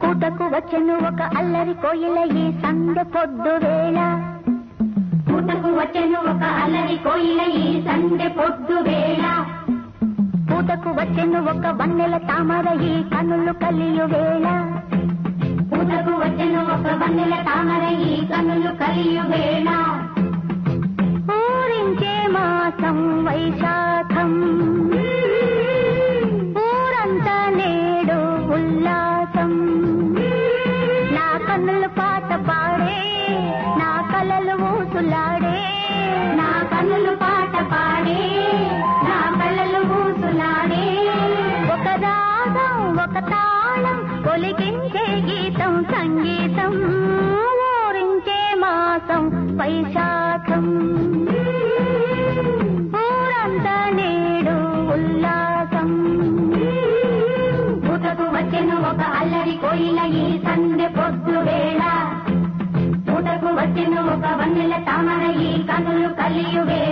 పూటకు వచ్చెను ఒక అల్లరి కోయిల ఈ సందె పొద్దు వేళ పూటకు వచ్చెను ఒక అల్లరి కోయిల ఈ సందె పొద్దు వేళ పూటకు వచ్చెను ఒక వన్నెల తామర ఈ కనులు కలియు వేళ పూటకు వచ్చెను ఒక వన్నెల తామర ఈ కనులు కలియు వేళ ఊరించే మాసం వైశాఖం ఊరంతా నేడు ఉల్లాసం నా కన్నులు పాట పాడే నా కలలు ఊసులాడే నా కన్నులు పాట పాడే నా కళ్ళలు ఊసులాడే ఒక రాగం ఒక తాళం కొలిగించే గీతం సంగీతం ఊరించే మాసం వైశాఖం ఊరంతా నేడు ఉల్లాసం పూటకు వచ్చెను ఒక అల్లరి కోయిల ఈ సందె పొద్దు వేళ పూటకు వచ్చెను ఒక వన్నెల తామర ఈ కనులు కలియు వేళ